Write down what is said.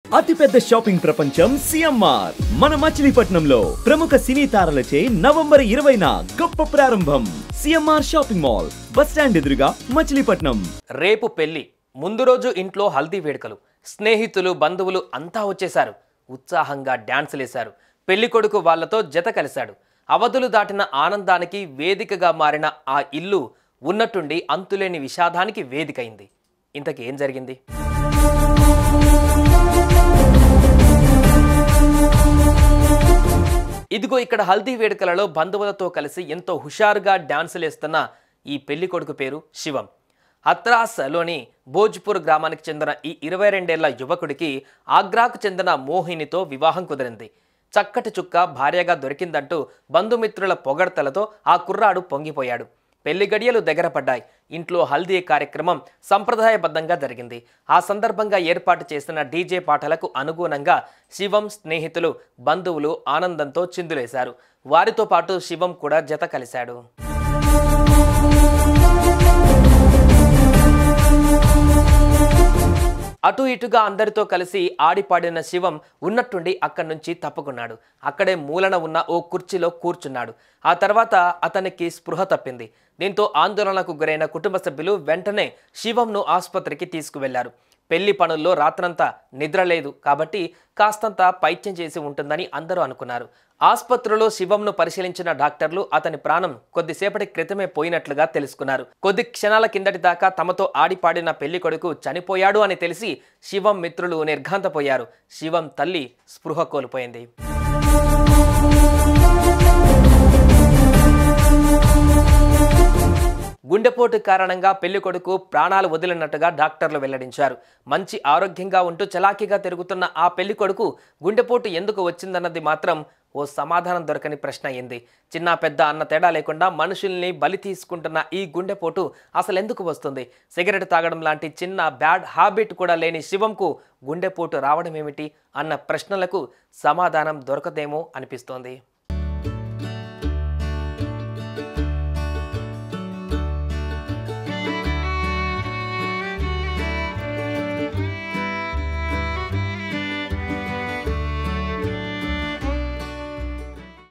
అతిపెద్ద షాపింగ్ ప్రపంచం సిఎంఆర్ మన మచిలీపట్నంలో ప్రముఖ సినీ తారలచే నవంబర్ ఇరవైన గొప్ప ప్రారంభం CMR shopping mall bus stand ఎదురుగా మచిలీపట్నం రేపు పెళ్లి ముందు రోజు ఇంట్లో హల్దీ వేడుకలు స్నేహితులు బంధువులు అంతా వచ్చేశారు ఉత్సాహంగా డాన్సులేశారు పెళ్లి కొడుకు వాళ్లతో జత కలిశాడు అవధులు దాటిన ఆనందానికి వేదికగా మారిన ఆ ఇల్లు ఉన్నట్టుండి అంతులేని విషాదానికి వేదికైంది ఇంతకీ ఏం జరిగింది ఇదిగో ఇక్కడ హల్దీ వేడుకలలో బంధువులతో కలిసి ఎంతో హుషారుగా డాన్సులేస్తున్న ఈ పెళ్లి కొడుకు పేరు శివం హత్రాస్లోని భోజ్పూర్ గ్రామానికి చెందిన ఈ ఇరవై రెండేళ్ల యువకుడికి ఆగ్రాకు చెందిన మోహినితో వివాహం కుదిరింది చక్కటి చుక్క భార్యగా దొరికిందంటూ బంధుమిత్రుల పొగడ్తలతో ఆ కుర్రాడు పొంగిపోయాడు పెళ్లి గడియలు దగ్గర పడ్డాయి ఇంట్లో హల్దీ కార్యక్రమం సంప్రదాయబద్ధంగా జరిగింది ఆ సందర్భంగా ఏర్పాటు చేసిన డీజే పాటలకు అనుగుణంగా శివం స్నేహితులు బంధువులు ఆనందంతో చిందులేశారు వారితో పాటు శివం కూడా జత కలిశాడు అటు ఇటుగా అందరితో కలిసి ఆడిపాడిన శివం ఉన్నట్టుండి అక్కడి నుంచి తప్పుకున్నాడు అక్కడే మూలన ఉన్న ఓ కుర్చీలో కూర్చున్నాడు ఆ తర్వాత అతనికి స్పృహ తప్పింది దీంతో ఆందోళనకు గురైన కుటుంబ సభ్యులు వెంటనే శివంను ఆసుపత్రికి తీసుకువెళ్లారు పెళ్లి పనుల్లో రాత్రంతా నిద్ర లేదు కాబట్టి కాస్తంత పైత్యం చేసి ఉంటుందని అందరూ అనుకున్నారు ఆసుపత్రిలో శివంను పరిశీలించిన డాక్టర్లు అతని ప్రాణం కొద్దిసేపటి క్రితమే పోయినట్లుగా తెలుసుకున్నారు కొద్ది క్షణాల కిందటి దాకా తమతో ఆడిపాడిన పెళ్లి కొడుకు చనిపోయాడు అని తెలిసి శివం మిత్రులు నిర్ఘాంతపోయారు శివం తల్లి స్పృహ కోల్పోయింది గుండెపోటు కారణంగా పెళ్లి కొడుకు ప్రాణాలు వదిలినట్టుగా డాక్టర్లు వెల్లడించారు మంచి ఆరోగ్యంగా ఉంటూ చలాకీగా తిరుగుతున్న ఆ పెళ్లి కొడుకు గుండెపోటు ఎందుకు వచ్చిందన్నది మాత్రం ఓ సమాధానం దొరకని ప్రశ్న అయింది చిన్న పెద్ద అన్న తేడా లేకుండా మనుషుల్ని బలి తీసుకుంటున్న ఈ గుండెపోటు అసలు ఎందుకు వస్తుంది సిగరెట్ తాగడం లాంటి చిన్న బ్యాడ్ హ్యాబిట్ కూడా లేని శివంకు గుండెపోటు రావడం ఏమిటి అన్న ప్రశ్నలకు సమాధానం దొరకదేమో అనిపిస్తోంది